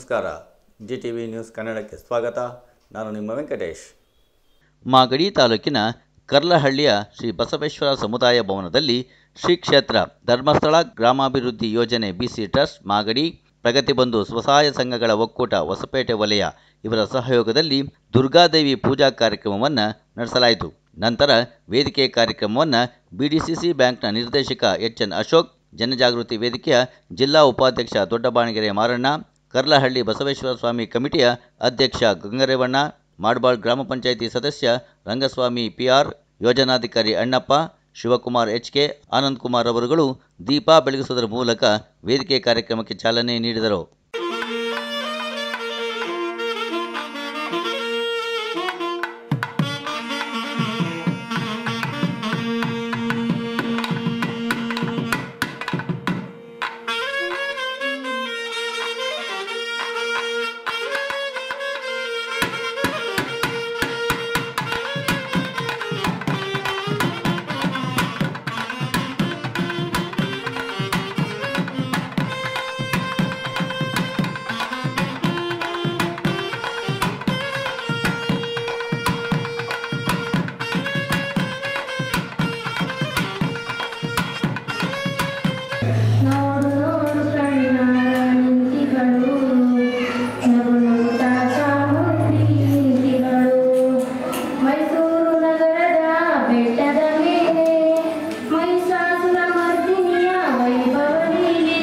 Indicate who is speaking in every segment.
Speaker 1: ನಮಸ್ಕಾರ G T V news ಕನ್ನಡಕ್ಕೆ ಸ್ವಾಗತ ನಾನು ನಿಮ್ಮ ವೆಂಕಟೇಶ್
Speaker 2: ಮಾಗಡಿ ತಾಲೂಕಿನ ಕರ್ಲಹಳ್ಳಿಯ ಶ್ರೀ ಬಸವೇಶ್ವರ ಸಮುದಾಯ ಭವನದಲ್ಲಿ ಶ್ರೀ ಕ್ಷೇತ್ರ ಧರ್ಮಸ್ಥಳ ಗ್ರಾಮಾಭಿವೃದ್ಧಿ ಯೋಜನೆ ಬಿಸಿ ಟ್ರಸ್ಟ್ ಮಾಗಡಿ ಪ್ರಗತಿಬಂಧು ಸ್ವಸಹಾಯ ಸಂಘಗಳ ಒಕ್ಕೂಟ ಹೊಸಪೇಟೆ ವಲಯ ಇವರ ಸಹಯೋಗದಲ್ಲಿ ದುರ್ಗಾದೇವಿ ಪೂಜಾ ಕಾರ್ಯಕ್ರಮವನ್ನು ನಡೆಸಲಾಯಿತು ನಂತರ ವೇದಿಕೆ ಕಾರ್ಯಕ್ರಮವನ್ನು ಬಿಡಿಸಿಸಿ ಬ್ಯಾಂಕ್ನ ನಿರ್ದೇಶಕ ಎಚ್ ಎನ್ ಅಶೋಕ್ ಜನಜಾಗೃತಿ ವೇದಿಕೆಯ ಜಿಲ್ಲಾ ಉಪಾಧ್ಯಕ್ಷ ದೊಡ್ಡಬಾಣಗೆರೆ ಮಾರಣ್ಣ ಕರ್ಲಹಳ್ಳಿ ಬಸವೇಶ್ವರ ಸ್ವಾಮಿ ಕಮಿಟಿಯ ಅಧ್ಯಕ್ಷ ಗಂಗರೇವಣ್ಣ ಮಾಡ್ಬಾಳ್ ಗ್ರಾಮ ಪಂಚಾಯಿತಿ ಸದಸ್ಯ ರಂಗಸ್ವಾಮಿ ಪಿಆರ್ ಯೋಜನಾಧಿಕಾರಿ ಅಣ್ಣಪ್ಪ ಶಿವಕುಮಾರ್ ಎಚ್ ಕೆ ಆನಂದ್ ಕುಮಾರ್ ಅವರುಗಳು ದೀಪ ಬೆಳಗಿಸುವುದರ ಮೂಲಕ ವೇದಿಕೆ ಕಾರ್ಯಕ್ರಮಕ್ಕೆ ಚಾಲನೆ ನೀಡಿದರು
Speaker 3: ನೋಡು ನೋಡು ಕಣ್ಣ ನಿಂತಿಗಳು ನಗುನುತ್ತ ಚಾಮುಂಡಿ ನಿಂತಿಗಳು ಮೈಸೂರು ನಗರದ ಬೆಟ್ಟದ ಮೇಲೆ ಮಹಿಷಾಸುರ ಮರ್ದಿನಿಯ ವೈಭವನಿಗೆ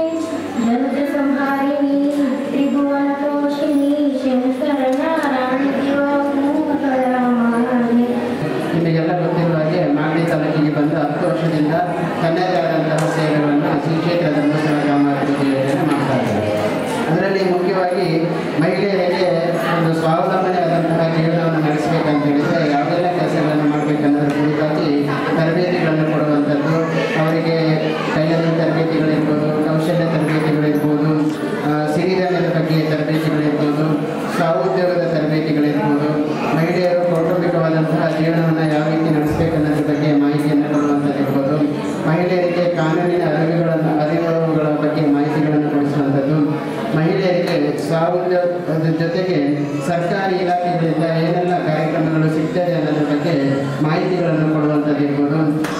Speaker 3: ಜನುಜ ಸಂಹಾರಿಣಿ ತ್ರಿಭುವನ ತೋಷಿಣಿ ಶಂಕರನ ರಾಣಿ ದಿವಾಕರ ಮಾನೆ
Speaker 4: ನಿಮಗೆಲ್ಲ ಗೊತ್ತಿರುವ ಹಾಗೆ ಮಾಗಡಿ ತಾಲೂಕಿಗೆ ಬಂದು ಹತ್ತು ವರ್ಷದಿಂದ ತನ್ನದೇ ಆದಂತಹ ಸೇವೆಗಳನ್ನು ಶ್ರೀ ಕ್ಷೇತ್ರ ಧರ್ಮಸ್ಥಳ ಗ್ರಾಮಾಭಿವೃದ್ಧಿ ಯೋಜನೆ ಮಾಡ್ತಾ ಇದ್ದಾರೆ ಅದರಲ್ಲಿ ಮುಖ್ಯವಾಗಿ ಮಹಿಳೆಯರಿಗೆ ಒಂದು ಸ್ವಾವಲಂಬನೆ ಆದಂತಹ ಜೀವನವನ್ನು ನಡೆಸಬೇಕಂತ ಹೇಳಿದರೆ ಯಾವುದೆಲ್ಲ ಕೆಲಸಗಳನ್ನು ಮಾಡಬೇಕನ್ನೋದ್ರ ಕುರಿತಾಗಿ ತರಬೇತಿಗಳನ್ನು ಕೊಡುವಂಥದ್ದು ಅವರಿಗೆ ಟೈಲರಿಂಗ್ ತರಬೇತಿಗಳಿರ್ಬೋದು ಕೌಶಲ್ಯ ತರಬೇತಿಗಳಿರ್ಬೋದು ಆ, ಸಿರಿಧಾನ್ಯದ ಬಗ್ಗೆ ತರಬೇತಿಗಳಿರ್ಬೋದು ಸ್ವಉದ್ಯೋಗದ ತರಬೇತಿಗಳಿರ್ಬೋದು ಮಹಿಳೆಯರು ಕೌಟುಂಬಿಕವಾದಂತಹ ಜೀವನವನ್ನು ಯಾವ ರೀತಿ ನಡೆಸಬೇಕನ್ನೋದ್ರ ಬಗ್ಗೆ ಮಾಹಿತಿಯನ್ನು ಕೊಡುವಂಥದ್ದಿರ್ಬೋದು ಮಹಿಳೆಯರಿಗೆ ಕಾನೂನಿನ ಅರಿವುಗಳನ್ನು ಅರಿವುಗಳ ಬಗ್ಗೆ ಮಾಹಿತಿಗಳನ್ನು ಕೊಡಿಸುವಂಥದ್ದು ಮಹಿಳೆಯರಿಗೆ ಸ್ವಉದ್ಯೋಗದ ಜೊತೆಗೆ ಸರ್ಕಾರಿ ಇಲಾಖೆಗಳಿಂದ ಏನೆಲ್ಲ ಕಾರ್ಯಕ್ರಮಗಳು ಸಿಗ್ತದೆ ಅನ್ನೋದ್ರ ಬಗ್ಗೆ ಮಾಹಿತಿಗಳನ್ನು ಕೊಡುವಂಥದ್ದಿರ್ಬೋದು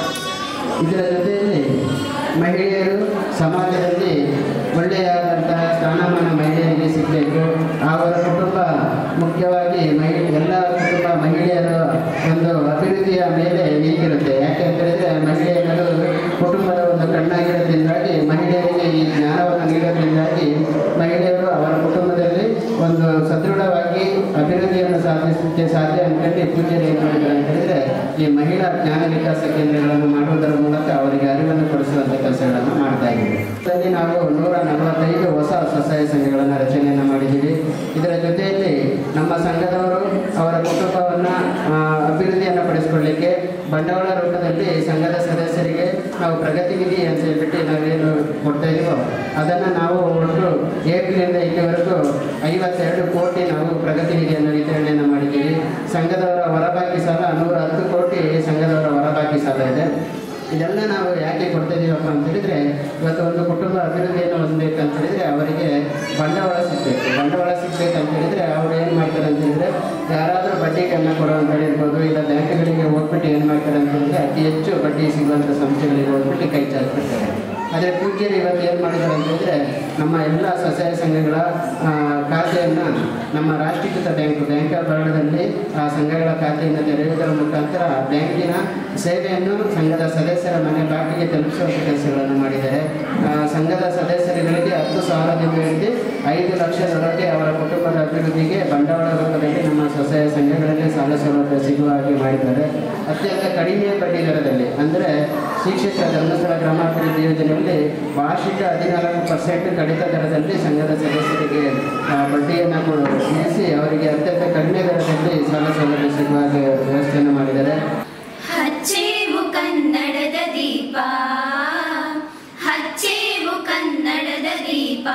Speaker 4: ಇದರ ಜೊತೆಯಲ್ಲಿ ಮಹಿಳೆಯರು ಸಮಾಜದಲ್ಲಿ ಒಳ್ಳೆಯದಾದಂತಹ ಸ್ಥಾನಮಾನ ಮಹಿಳೆಯರಿಗೆ ಸಿಗಬೇಕು ಅವರ ಕುಟುಂಬ ಮುಖ್ಯವಾಗಿ ಮಹಿ ಎಲ್ಲ ಕುಟುಂಬ ಮಹಿಳೆಯರ ಒಂದು ಅಭಿವೃದ್ಧಿಯ ಮೇಲೆ ನಿಂತಿರುತ್ತೆ ಯಾಕೆ ಅಂತ ಹೇಳಿದ್ರೆ ಮಹಿಳೆಯರು ಕುಟುಂಬದ ಒಂದು ಕಣ್ಣಾಗಿರೋದ್ರಿಂದಾಗಿ ಮಹಿಳೆಯರಿಗೆ ಈ ಜ್ಞಾನವನ್ನು ನೀಡೋದ್ರಿಂದಾಗಿ ಮಹಿಳೆಯರು ಅವರ ಕುಟುಂಬದಲ್ಲಿ ಒಂದು ಸದೃಢವಾಗಿ ಅಭಿವೃದ್ಧಿಯನ್ನು ಸಾಧಿಸಲಿಕ್ಕೆ ಸಾಧ್ಯ ಅಂತೇಳಿ ಪೂಜ್ಯರು ಏನು ಮಾಡಿದ್ದಾರೆ ಅಂತ ಹೇಳಿದ್ರೆ ಈ ಮಹಿಳಾ ಜ್ಞಾನ ವಿಕಾಸ ಕೇಂದ್ರಗಳನ್ನು ಮಾಡುವುದರ ಮೂಲಕ ಅವರಿಗೆ ಅರಿವನ್ನು ಕೊಡಿಸುವಂಥ ಕೆಲಸಗಳನ್ನು ಮಾಡ್ತಾ ಇದ್ದೀವಿ ಇದರಲ್ಲಿ ನಾವು ನೂರ ನಲವತ್ತೈದು ಹೊಸ ಸ್ವಸಹಾಯ ಸಂಘಗಳನ್ನು ರಚನೆಯನ್ನು ಮಾಡಿದ್ದೀವಿ ಇದರ ಜೊತೆಯಲ್ಲಿ ನಮ್ಮ ಸಂಘದವರು ಅವರ ಕುಟುಂಬವನ್ನು ಆ, ಅಭಿವೃದ್ಧಿಯನ್ನು ಪಡಿಸಿಕೊಳ್ಳಿಕ್ಕೆ ಬಂಡವಾಳ ರೂಪದಲ್ಲಿ ಸಂಘದ ಸದಸ್ಯರಿಗೆ ನಾವು ಪ್ರಗತಿ ನಿಧಿ ಅಂತ ಹೇಳ್ಬಿಟ್ಟು ನಾವೇನು ಕೊಡ್ತಾ ಇದೀವೋ ಅದನ್ನು ನಾವು ಒಟ್ಟು ಏಪ್ರಿಲಿಂದ ಇಲ್ಲಿವರೆಗೂ ಐವತ್ತೆರಡು ಕೋಟಿ ನಾವು ಪ್ರಗತಿ ನಿಧಿಯನ್ನು ವಿತರಣೆಯನ್ನು ಮಾಡಿದ್ದೀವಿ ಸಂಘದವರ ಹೊರಬಾಕಿ ಸಾಲ ನೂರ ಹತ್ತು ಕೋಟಿ ಸಂಘದವರ ಹೊರಬಾಕಿ ಸಾಲ ಇದೆ ಇದೆಲ್ಲ ನಾವು ಯಾಕೆ ಕೊಡ್ತಾ ಇದೀವಪ್ಪ ಅಂತ ಹೇಳಿದ್ರೆ ಇವತ್ತು ಒಂದು ಕುಟುಂಬ ಅಭಿವೃದ್ಧಿಯನ್ನು ಹೊಂದಬೇಕಂತ ಹೇಳಿದ್ರೆ ಅವರಿಗೆ ಬಂಡವಾಳ ಸಿಗಬೇಕು ಬಂಡವಾಳ ಸಿಗ್ಬೇಕಂತ ಹೇಳಿದ್ರೆ ಅವ್ರು ಏನು ಮಾಡ್ತಾರೆ ಅಂತ ಹೇಳಿದ್ರೆ ಯಾರಾದರೂ ಬಡ್ಡಿ ಕನ್ನ ಕೊಡುವಂತ ಇರ್ಬೋದು ಇಲ್ಲ ಬ್ಯಾಂಕ್ಗಳಿಗೆ ಹೋಗ್ಬಿಟ್ಟು ಏನು ಮಾಡ್ತಾರೆ ಅಂತ ಹೇಳಿದ್ರೆ ಅತಿ ಹೆಚ್ಚು ಬಡ್ಡಿ ಸಿಗುವಂಥ ಸಂಸ್ಥೆಗಳಿಗೆ ಹೋಗ್ಬಿಟ್ಟು ಕೈ ಚಾಚ್ಬಿಡ್ತಾರೆ ಆದರೆ ಪೂಜ್ಯರು ಇವತ್ತು ಏನು ಮಾಡಿದ್ದಾರೆ ಅಂತ ಹೇಳಿದ್ರೆ ನಮ್ಮ ಎಲ್ಲ ಸ್ವಸಹಾಯ ಸಂಘಗಳ ಆ, ಖಾತೆಯನ್ನು ನಮ್ಮ ರಾಷ್ಟ್ರೀಕೃತ ಬ್ಯಾಂಕ್ ಬ್ಯಾಂಕ್ ಆಫ್ ಬರೋಡದಲ್ಲಿ ಆ ಸಂಘಗಳ ಖಾತೆಯನ್ನು ತೆರೆಯುವುದರ ಮುಖಾಂತರ ಬ್ಯಾಂಕಿನ ಸೇವೆಯನ್ನು ಸಂಘದ ಸದಸ್ಯರ ಮನೆ ಬಾಗಿಲಿಗೆ ತಲುಪಿಸುವಂಥ ಕೆಲಸಗಳನ್ನು ಮಾಡಿದ್ದಾರೆ ಆ, ಸಂಘದ ಸದಸ್ಯರುಗಳಿಗೆ ಹತ್ತು ಸಾವಿರದಿಂದ ಹಿಡಿದು ಐದು ಲಕ್ಷದೊಳಗೆ ಅವರ ಕುಟುಂಬದ ಅಭಿವೃದ್ಧಿಗೆ ಬಂಡವಾಳ ರೂಪದಲ್ಲಿ ನಮ್ಮ ಸ್ವಸಹಾಯ ಸಂಘಗಳಲ್ಲಿ ಸಾಲ ಸೌಲಭ್ಯ ಸಿಗುವ ಹಾಗೆ ಮಾಡಿದ್ದಾರೆ ಅತ್ಯಂತ ಕಡಿಮೆ ಬಡ್ಡಿ ದರದಲ್ಲಿ ಅಂದರೆ ಶ್ರೀ ಕ್ಷೇತ್ರ ಧರ್ಮಸ್ಥಳ ಗ್ರಾಮಾಭಿವೃದ್ಧಿ ಯೋಜನೆಯಲ್ಲಿ ವಾರ್ಷಿಕ ಹದಿನಾಲ್ಕು ಪರ್ಸೆಂಟ್ ಕಡಿತ ದರದಲ್ಲಿ ಸಂಘದ ಸದಸ್ಯರಿಗೆ ಆ, ಬಡ್ಡಿಯನ್ನು ಕೊಡು- ಇಳಿಸಿ ಅವರಿಗೆ ಅತ್ಯಂತ ಕಡಿಮೆ ದರದಲ್ಲಿ ಸಾಲ ಸೌಲಭ್ಯ ಸಿಗುವ ಹಾಗೆ ವ್ಯವಸ್ಥೆಯನ್ನು ಮಾಡಿದ್ದಾರೆ
Speaker 5: ಹಚ್ಚೇವು ಕನ್ನಡದ ದೀಪ ಹಚ್ಚೇವು ಕನ್ನಡದ ದೀಪ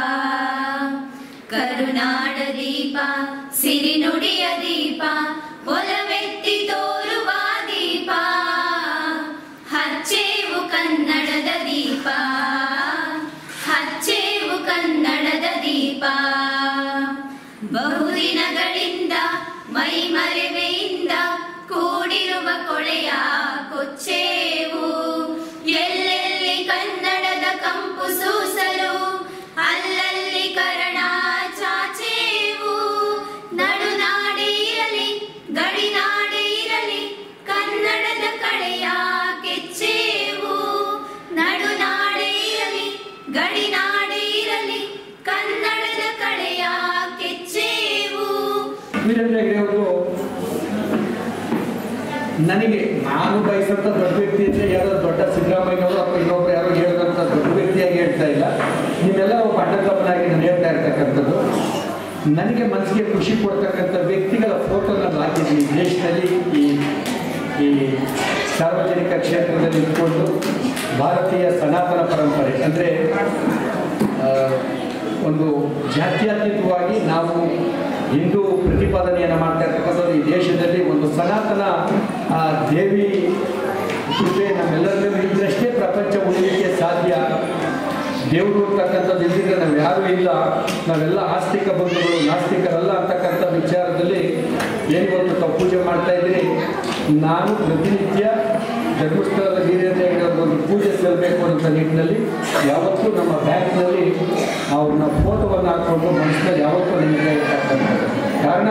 Speaker 5: ಕರುನಾಡ ದೀಪ ಸಿರಿನುಡಿಯ ದೀಪ ಒಲವೆತ್ತಿ ತೋರುವ ದೀಪ ಹಚ್ಚೇವು ಕನ್ನಡದ ದೀಪ ಹಚ್ಚೇವು ಕನ್ನಡದ ದೀಪ ಮೈ ಮರೆವೆಯಿಂದ ಕೂಡಿರುವ ಕೊಳೆಯ ಕೊಚ್ಚೇವು ಎಲ್ಲೆಲ್ಲಿ ಕನ್ನಡದ ಕಂಪು ಸೂಸಲು ಅಲ್ಲಲ್ಲಿ ಕರಣ ಚಾಚೇವು ನಡುನಾಡೆ ಇರಲಿ ಗಡಿನಾಡೆ ಇರಲಿ ಕನ್ನಡದ ಕಳೆಯ ಕೆಚ್ಚೇವು ನಡುನಾಡೆ ಇರಲಿ ಗಡಿನಾಡೆ ಇರಲಿ ಕನ್ನಡದ ಕಳೆಯ ಕೆಚ್ಚೇವು
Speaker 6: ವೀರೇಂದ್ರ ಹೆಗ್ಡೆ ಅವರು ನನಗೆ ನಾನು ಬಯಸಂತ ದೊಡ್ಡ ವ್ಯಕ್ತಿ ಅಂದರೆ ಯಾರೋ ದೊಡ್ಡ ಸಿದ್ದರಾಮಯ್ಯನವರು ಅಥವಾ ಇನ್ನೊಬ್ರು ಯಾರೋ ಹೇಳಿದಂಥ ದೊಡ್ಡ ವ್ಯಕ್ತಿಯಾಗಿ ಹೇಳ್ತಾ ಇಲ್ಲ ನೀವೆಲ್ಲ ಒಬ್ಬ ಅಡ್ಡಗಪ್ಪನಾಗಿ ನಾನು ಹೇಳ್ತಾ ಇರ್ತಕ್ಕಂಥದ್ದು ನನಗೆ ಮನಸ್ಸಿಗೆ ಖುಷಿ ಕೊಡ್ತಕ್ಕಂಥ ವ್ಯಕ್ತಿಗಳ ಫೋಟೋ ನಾನು ಹಾಕಿದ್ದೀನಿ ದೇಶದಲ್ಲಿ ಈ ಈ ಸಾರ್ವಜನಿಕ ಕ್ಷೇತ್ರದಲ್ಲಿ ಇಟ್ಕೊಂಡು ಭಾರತೀಯ ಸನಾತನ ಪರಂಪರೆ ಅಂದರೆ ಒಂದು ಜಾತ್ಯತೀತವಾಗಿ ನಾವು ಹಿಂದೂ ಪ್ರತಿಪಾದನೆಯನ್ನು ಮಾಡ್ತಾ ಇರ್ತಕ್ಕಂಥದ್ದು ಈ ದೇಶದಲ್ಲಿ ಒಂದು ಸನಾತನ ಆ, ದೇವಿ ಕೃಪೆ ನಮ್ಮೆಲ್ಲರಿಗೂ ಇದ್ದರಷ್ಟೇ ಪ್ರಪಂಚ ಉಳಿಲಿಕ್ಕೆ ಸಾಧ್ಯ ದೇವರು ಅಂತಕ್ಕಂಥದ್ದು ಇದ್ದಿದ್ರೆ ನಾವು ಯಾರೂ ಇಲ್ಲ ನಾವೆಲ್ಲ ಆಸ್ತಿಕ ಬಂಧುಗಳು ನಾಸ್ತಿಕರಲ್ಲ ಅಂತಕ್ಕಂಥ ವಿಚಾರದಲ್ಲಿ ಏನಿವತ್ತು ತಾವು ಪೂಜೆ ಮಾಡ್ತಾ ಇದ್ದೀರಿ ನಾನು ಪ್ರತಿನಿತ್ಯ ಧರ್ಮಸ್ಥಳದ ವೀರೇಂದ್ರ ಹೆಗ್ಡೆ ಅವ್ರಿಗೆ ಒಂದು ಪೂಜೆ ಸಲ್ಲಬೇಕು ಅಂತ ನಿಟ್ಟಿನಲ್ಲಿ ಯಾವತ್ತೂ ನಮ್ಮ ಬ್ಯಾಂಕ್ನಲ್ಲಿ ಅವ್ರನ್ನ ಫೋಟೋವನ್ನು ಹಾಕ್ಕೊಂಡು ಮನಸ್ಸಿನಲ್ಲಿ ಯಾವತ್ತೂ ನಿಮಗೆ ಇರ್ತಕ್ಕಂಥದ್ದು ಕಾರಣ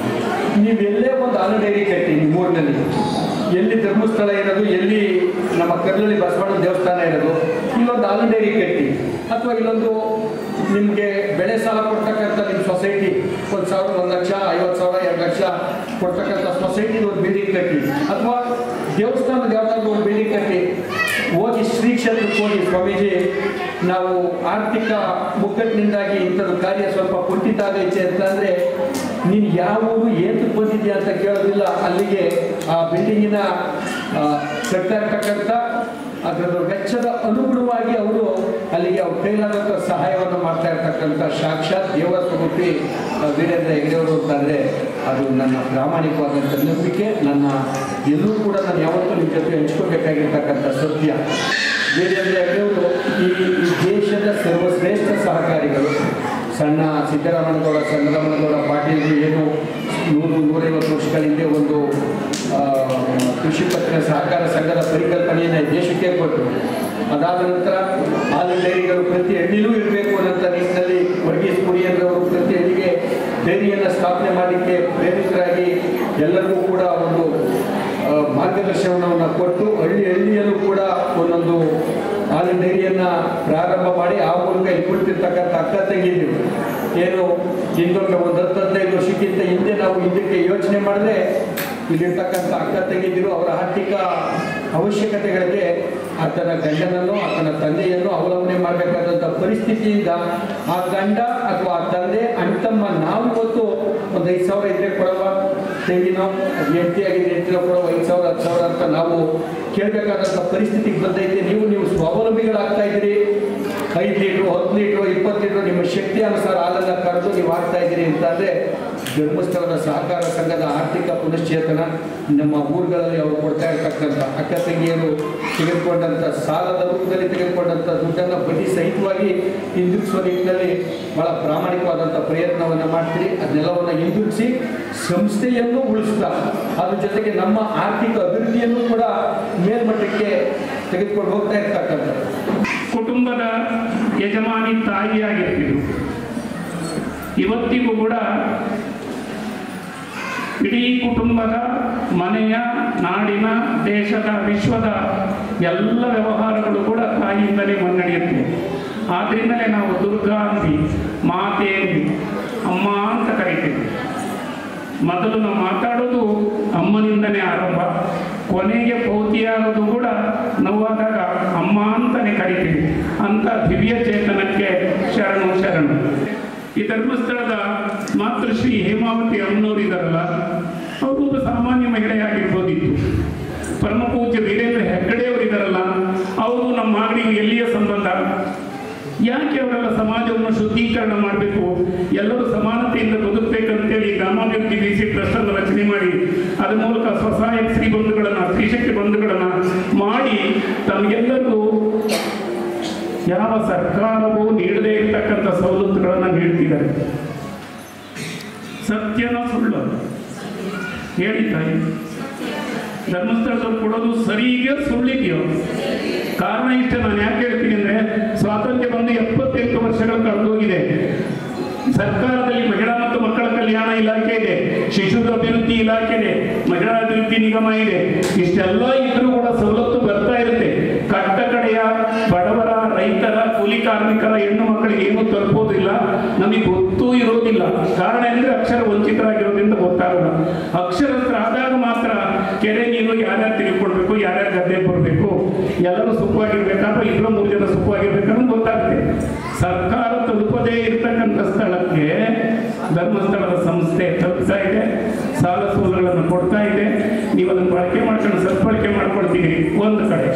Speaker 6: ನೀವೆಲ್ಲೇ ಒಂದು ಹಾಲು ಡೈರಿ ಕಟ್ಟಿ ನಿಮ್ಮ ಊರಿನಲ್ಲಿ ಎಲ್ಲಿ ಧರ್ಮಸ್ಥಳ ಇರೋದು ಎಲ್ಲಿ ನಮ್ಮ ಕರ್ಲಲ್ಲಿ ಬಸವಣ್ಣ ದೇವಸ್ಥಾನ ಇರೋದು ಇಲ್ಲೊಂದು ಹಾಲು ಡೈರಿ ಕಟ್ಟಿ ಅಥವಾ ಇಲ್ಲೊಂದು ನಿಮಗೆ ಬೆಳೆ ಸಾಲ ಕೊಡ್ತಕ್ಕಂಥ ನಿಮ್ಮ ಸೊಸೈಟಿ ಒಂದು ಸಾವಿರ ಒಂದು ಲಕ್ಷ ಐವತ್ತು ಸಾವಿರ ಎರಡು ಲಕ್ಷ ಕೊಡ್ತಕ್ಕಂಥ ಸೊಸೈಟಿದು ಒಂದು ಬಿಲ್ಡಿಂಗ್ ಕಟ್ಟಿ ಅಥವಾ ದೇವಸ್ಥಾನದ ಯಾವ್ದಾದ್ರು ಒಂದು ಬಿಲ್ಡಿಂಗ್ ಕಟ್ಟಿ ಹೋಗಿ ಶ್ರೀ ಕ್ಷೇತ್ರಕ್ಕೆ ಹೋಗಿ ಸ್ವಾಮೀಜಿ ನಾವು ಆರ್ಥಿಕ ಮುಗ್ಗಟ್ಟಿನಿಂದಾಗಿ ಇಂಥದ್ದು ಕಾರ್ಯ ಸ್ವಲ್ಪ ಕುಂಠಿತ ಆಗೈತೆ ಅಂತಂದರೆ ನೀನು ಯಾವ ಊರು ಏತಕ್ಕೆ ಬಂದಿದ್ಯಾ ಅಂತ ಕೇಳೋದಿಲ್ಲ ಅಲ್ಲಿಗೆ ಆ ಬಿಲ್ಡಿಂಗಿನ ಆ, ಕಟ್ತಾ ಇರ್ತಕ್ಕಂಥ ಅದರ ವೆಚ್ಚದ ಅನುಗುಣವಾಗಿ ಅವರು ಅಲ್ಲಿಗೆ ಅವ್ರ ಕೈಲಾದಂಥ ಸಹಾಯವನ್ನು ಮಾಡ್ತಾ ಇರ್ತಕ್ಕಂಥ ಸಾಕ್ಷಾತ್ ದೇವರ ಸ್ವರೂಪಿ ಆ, ವೀರೇಂದ್ರ ಹೆಗ್ಡೆಯವರು ಅಂತಂದರೆ ಅದು ನನ್ನ ಪ್ರಾಮಾಣಿಕವಾದಂಥ ನಂಬಿಕೆ ನನ್ನ ಎಲ್ಲೂ ಕೂಡ ನಾನು ಯಾವತ್ತೂ ನಿಮ್ಮ ಜೊತೆ ಹಂಚ್ಕೋಬೇಕಾಗಿರ್ತಕ್ಕಂಥ ಸತ್ಯ ವೀರೇಂದ್ರ ಹೆಗ್ಡೆಯವರು ಈ ಈ ದೇಶದ ಸರ್ವಶ್ರೇಷ್ಠ ಸಹಕಾರಿಗಳು ಸಣ್ಣ ಸಿದ್ದರಾಮಯ್ಯಗೌಡ ಚಂದ್ರರಾಮನಗೌಡ ಪಾಟೀಲ್ರು ಏನು ನೂರು ನೂರೈವತ್ತು ವರ್ಷಗಳ ಹಿಂದೆ ಒಂದು ಆ, ಕೃಷಿ ಪತ್ತಿನ ಸಹಕಾರ ಸಂಘದ ಪರಿಕಲ್ಪನೆಯನ್ನು ದೇಶಕ್ಕೆ ಕೊಟ್ಟರು ಅದಾದ ನಂತರ ಹಾಲು ಡೈರಿಗಳು ಪ್ರತಿ ಹಳ್ಳಿಲೂ ಇರಬೇಕು ಅನ್ನೋಂಥ ನಿಟ್ಟಿನಲ್ಲಿ ವರ್ಗೀಸ್ ಕುರಿಯಂದ್ರವರು ಪ್ರತಿ ಹಳ್ಳಿಗೆ ಡೈರಿಯನ್ನು ಸ್ಥಾಪನೆ ಮಾಡಲಿಕ್ಕೆ ಪ್ರೇರಿತರಾಗಿ ಎಲ್ಲರಿಗೂ ಕೂಡ ಒಂದು ಆ, ಮಾರ್ಗದರ್ಶನವನ್ನು ಕೊಟ್ಟು ಹಳ್ಳಿ ಹಳ್ಳಿಯಲ್ಲೂ ಕೂಡ ಒಂದೊಂದು ಹಾಲು ಡೈರಿಯನ್ನು ಪ್ರಾರಂಭ ಮಾಡಿ ಆ ಮೂಲಕ ಇಲ್ಲಿ ಕುಳಿತಿರ್ತಕ್ಕಂಥ ಅಕ್ಕ ತಂಗಿದ್ದೀವಿ ಏನು ಹಿಂದೊಮ್ಮೆ ಒಂದು ಹತ್ತು ಹದಿನೈದು ವರ್ಷಕ್ಕಿಂತ ಹಿಂದೆ ನಾವು ಇದಕ್ಕೆ ಯೋಚನೆ ಮಾಡಿದ್ರೆ ಇಲ್ಲಿರ್ತಕ್ಕಂಥ ಅಕ್ಕ ತಂಗಿದಿರು ಅವರ ಆರ್ಥಿಕ ಅವಶ್ಯಕತೆಗಳಿಗೆ ಆತನ ಗಂಡನನ್ನು ಆತನ ತಂದೆಯನ್ನು ಅವಲಂಬನೆ ಮಾಡಬೇಕಾದಂಥ ಪರಿಸ್ಥಿತಿಯಿಂದ ಆ ಗಂಡ ಅಥವಾ ಆ ತಂದೆ ಅಣ್ತಮ್ಮ ನಾವು ಇವತ್ತು ಒಂದು ಐದು ಸಾವಿರ ಇದ್ರೆ ಕೊಡವ ತೆಂಗಿನೋ ಹೆಂಡತಿ ಆಗಿದೆ ಹೆಂಡತಿನೋ ಕೊಡವ ಐದು ಸಾವಿರ ಹತ್ತು ಸಾವಿರ ಅಂತ ನಾವು ಕೇಳಬೇಕಾದಂಥ ಪರಿಸ್ಥಿತಿಗೆ ಬಂದೈತೆ ನೀವು ನೀವು ಸ್ವಾವಲಂಬಿಗಳಾಗ್ತಾ ಇದ್ದೀರಿ ಐದು ಲೀಟ್ರು ಹತ್ತು ಲೀಟ್ರು ಇಪ್ಪತ್ತು ಲೀಟ್ರು ನಿಮ್ಮ ಶಕ್ತಿ ಅನುಸಾರ ಹಾಲನ್ನು ಕರೆದು ನೀವು ಆಗ್ತಾ ಇದ್ದೀರಿ ಅಂತಂದರೆ ಧರ್ಮಸ್ಥಳದ ಸಹಕಾರ ಸಂಘದ ಆರ್ಥಿಕ ಪುನಶ್ಚೇತನ ನಮ್ಮ ಊರುಗಳಲ್ಲಿ ಅವರು ಕೊಡ್ತಾ ಇರ್ತಕ್ಕಂಥ ಅಕ್ಕ ತಂಗಿಯರು ತೆಗೆದುಕೊಂಡಂಥ ಸಾಲದ ರೂಪದಲ್ಲಿ ತೆಗೆದುಕೊಂಡಂಥ ದುಡ್ಡನ್ನು ಬಡ್ಡಿ ಸಹಿತವಾಗಿ ಹಿಂದಿರುಗಿಸುವ ನಿಟ್ಟಿನಲ್ಲಿ ಬಹಳ ಪ್ರಾಮಾಣಿಕವಾದಂಥ ಪ್ರಯತ್ನವನ್ನು ಮಾಡ್ತೀರಿ ಅದನ್ನೆಲ್ಲವನ್ನು ಹಿಂದಿರುಗಿಸಿ ಸಂಸ್ಥೆಯನ್ನು ಉಳಿಸ್ತಾ ಅದ್ರ ಜೊತೆಗೆ ನಮ್ಮ ಆರ್ಥಿಕ ಅಭಿವೃದ್ಧಿಯನ್ನು ಕೂಡ ಮೇಲ್ಮಟ್ಟಕ್ಕೆ ತೆಗೆದುಕೊಂಡು ಹೋಗ್ತಾ ಇರ್ತಕ್ಕಂಥದ್ದು
Speaker 7: ಕುಟುಂಬದ ಯಜಮಾನಿ ತಾಯಿಯಾಗಿರ್ತಿದ್ರು ಇವತ್ತಿಗೂ ಕೂಡ ಇಡೀ ಕುಟುಂಬದ ಮನೆಯ ನಾಡಿನ ದೇಶದ ವಿಶ್ವದ ಎಲ್ಲ ವ್ಯವಹಾರಗಳು ಕೂಡ ತಾಯಿಯಿಂದಲೇ ಮುನ್ನಡೆಯುತ್ತೆ ಆದ್ದರಿಂದಲೇ ನಾವು ದುರ್ಗಾ ಅಂದಿ ಮಾತೆ ಅಂದಿ ಅಮ್ಮ ಅಂತ ಕರಿತೀವಿ ಮೊದಲು ನಾವು ಮಾತಾಡೋದು ಅಮ್ಮನಿಂದನೇ ಆರಂಭ ಕೊನೆಗೆ ಪೌತಿಯಾಗೋದು ಕೂಡ ನೋವಾದಾಗ ಅಮ್ಮ ಅಂತಾನೆ ಕರಿತೀವಿ ಅಂತ ದಿವ್ಯ ಚೇತನಕ್ಕೆ ಶರಣು ಶರಣು ಈ ಧರ್ಮಸ್ಥಳದ ಮಾತೃಶ್ರೀ ಹೇಮಾವತಿ ಅಮ್ಮನವರು ಇದಾರಲ್ಲ ಅವರು ಒಬ್ಬ ಸಾಮಾನ್ಯ ಮಹಿಳೆಯಾಗಿರ್ಬೋದಿತ್ತು ಪರಮ ಪೂಜ್ಯ ವೀರೇಂದ್ರ ಹೆಗ್ಗಡೆಯವರು ಇದಾರಲ್ಲ ಅವರು ನಮ್ಮ ಮಾಗಡಿಗೆ ಎಲ್ಲಿಯ ಸಂಬಂಧ ಯಾಕೆ ಅವರೆಲ್ಲ ಸಮಾಜವನ್ನು ಶುದ್ಧೀಕರಣ ಮಾಡಬೇಕು ಎಲ್ಲರೂ ಸಮಾನತೆಯಿಂದ ಬದುಕಬೇಕಂತೇಳಿ ಗ್ರಾಮಾಭಿವೃದ್ಧಿ ಡಿ ಸಿ ಟ್ರಸ್ಟ್ ಅನ್ನು ರಚನೆ ಮಾಡಿ ಅದ್ರ ಮೂಲಕ ಸ್ವಸಹಾಯ ಸ್ತ್ರೀ ಬಂಧುಗಳನ್ನ ಸ್ತ್ರೀಶಕ್ತಿ ಬಂಧುಗಳನ್ನ ಮಾಡಿ ತಮಗೆಲ್ಲರಿಗೂ ಯಾವ ಸರ್ಕಾರವೂ ನೀಡದೇ ಇರತಕ್ಕಂಥ ಸವಲತ್ತುಗಳನ್ನು ನೀಡ್ತಿದ್ದಾರೆ ಸತ್ಯನ ಸುಳ್ಳು ಹೇಳಿ ತಾಯಿ ಧರ್ಮಸ್ಥಳದವ್ರು ಕೊಡೋದು ಸರಿಗೋ ಸುಳ್ಳಿದೆಯೋ ಕಾರಣ ಇಷ್ಟ ನಾನು ಯಾಕೆ ಹೇಳ್ತೀನಿ ಅಂದ್ರೆ ಸ್ವಾತಂತ್ರ್ಯ ಬಂದು ಎಪ್ಪತ್ತೆಂಟು ವರ್ಷಗಳು ಕಳೆದೋಗಿದೆ ಸರ್ಕಾರದಲ್ಲಿ ಮಹಿಳಾ ಮತ್ತು ಮಕ್ಕಳ ಕಲ್ಯಾಣ ಇಲಾಖೆ ಇದೆ ಶಿಶು ಅಭಿವೃದ್ಧಿ ಇಲಾಖೆ ಇದೆ ಮಹಿಳಾ ಅಭಿವೃದ್ಧಿ ನಿಗಮ ಇದೆ ಇಷ್ಟೆಲ್ಲ ಇದ್ರೂ ಕೂಡ ಸವಲತ್ತು ಬರ್ತಾ ಇರುತ್ತೆ ಕಟ್ಟ ಕಡೆಯ ಬಡವರ ರೈತರ ಕೂಲಿ ಕಾರ್ಮಿಕರ ಹೆಣ್ಣು ಮಕ್ಕಳಿಗೆ ಏನೂ ತಲುಪೋದಿಲ್ಲ ನಮಗೆ ಗೊತ್ತೂ ಇರೋದಿಲ್ಲ ಕಾರಣ ಅಂದ್ರೆ ಅಕ್ಷರ ವಂಚಿತರಾಗಿರೋದ್ರಿಂದ ಗೊತ್ತಾಗಲ್ಲ ಅಕ್ಷರಸ್ಥರಾದಾಗ ಮಾತ್ರ ಕೆರೆ ನೀರು ಯಾರ್ಯಾರು ತಿಳ್ಕೊಳ್ಬೇಕು ಯಾರ್ಯಾರು ಗದ್ದೆ ಬರಬೇಕು ಎಲ್ಲರೂ ಸುಖವಾಗಿರ್ಬೇಕಾ ಅಥವಾ ಇಬ್ಬರು ಮೂರು ಜನ ಸುಖವಾಗಿರ್ಬೇಕನ್ನೋದು ಗೊತ್ತಾಗುತ್ತೆ ಸರ್ಕಾರ ತಲುಪದೇ ಇರ್ತಕ್ಕಂಥ ಸ್ಥಳಕ್ಕೆ ಧರ್ಮಸ್ಥಳದ ಸಂಸ್ಥೆ ತಲುಪ್ತಾ ಇದೆ ಸಾಲ ಸೌಲಭ್ಯಗಳನ್ನು ಕೊಡ್ತಾ ಇದೆ ನೀವು ಅದನ್ನು ಬಳಕೆ ಮಾಡ್ಕೊಂಡು ಸದ್ಬಳಕೆ ಮಾಡ್ಕೊಳ್ತೀವಿ ಒಂದು ಕಡೆ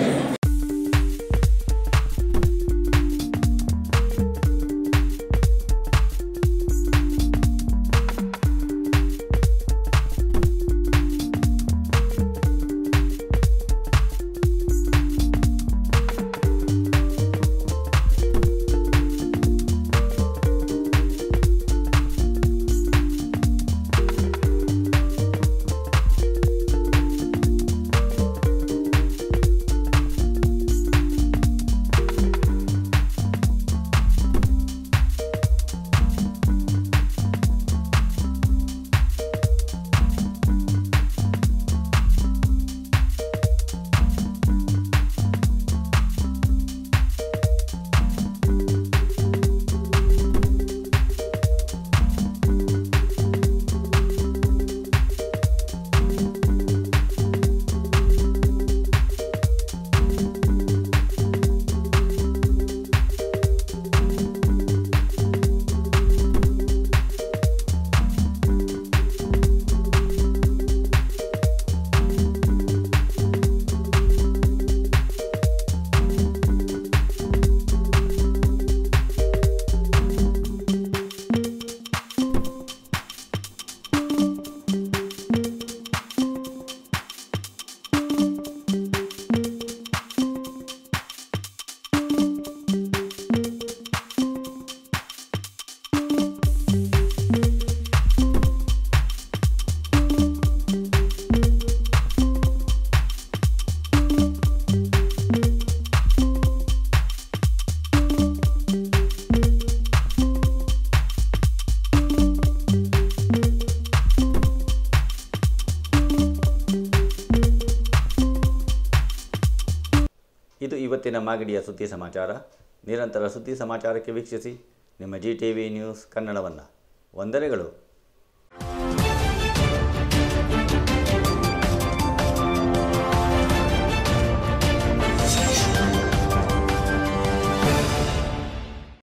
Speaker 1: ಇದು ಇವತ್ತಿನ ಮಾಗಡಿಯ ಸುದ್ದಿ ಸಮಾಚಾರ ನಿರಂತರ ಸುದ್ದಿ ಸಮಾಚಾರಕ್ಕೆ ವೀಕ್ಷಿಸಿ ನಿಮ್ಮ ಜಿ ಟಿ ವಿ ನ್ಯೂಸ್ ಕನ್ನಡವನ್ನು ವಂದನೆಗಳು